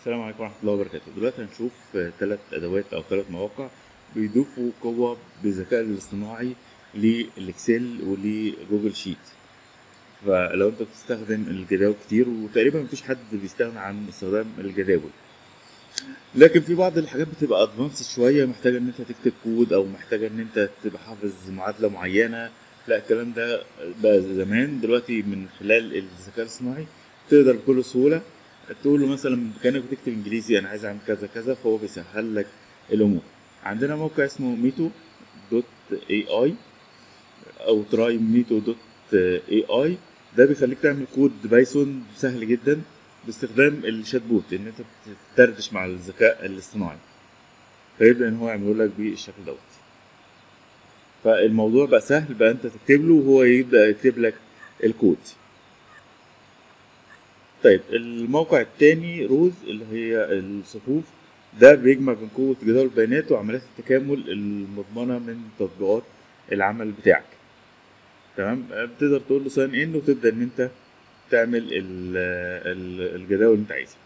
السلام عليكم ورحمة الله وبركاته دلوقتي هنشوف ثلاث أدوات أو ثلاث مواقع بيضيفوا قوة بالذكاء الاصطناعي للإكسل ولجوجل شيت فلو أنت بتستخدم الجداول كتير وتقريبا مفيش حد بيستغنى عن استخدام الجداول لكن في بعض الحاجات بتبقى ادفانس شويه محتاجه ان انت تكتب كود او محتاجه ان انت تبقى حافظ معادله معينه لا الكلام ده بقى زمان دلوقتي من خلال الذكاء الصناعي تقدر بكل سهوله تقول له مثلا كانك بتكتب انجليزي انا عايز اعمل كذا كذا فهو بيسهل لك الامور عندنا موقع اسمه ميتو دوت اي اي او تراي ميتو دوت اي اي ده بيخليك تعمل كود بايثون سهل جدا باستخدام الشات بوت ان انت بتدردش مع الذكاء الاصطناعي فيبدا ان هو يعمله لك بالشكل دوت فالموضوع بقى سهل بقى انت تكتب له وهو يبدا يكتب لك الكود طيب الموقع التاني روز اللي هي الصفوف ده بيجمع بين قوة جدول البيانات وعمليات التكامل المضمنة من تطبيقات العمل بتاعك تمام بتقدر تقول له ساين ان وتبدا ان انت تعمل الجداول اللي انت عايزها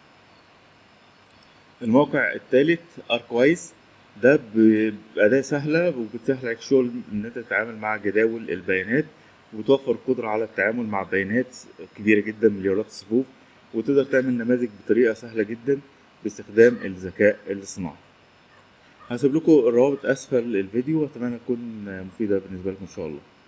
الموقع الثالث اركوايز ده بأداة سهلة وبتسهل عليك شغل إن أنت تتعامل مع جداول البيانات وتوفر قدرة على التعامل مع بيانات كبيرة جدا مليارات الصفوف وتقدر تعمل نماذج بطريقة سهلة جدا باستخدام الذكاء الاصطناعي هسيب لكم الروابط أسفل الفيديو وأتمنى تكون مفيدة بالنسبة لكم إن شاء الله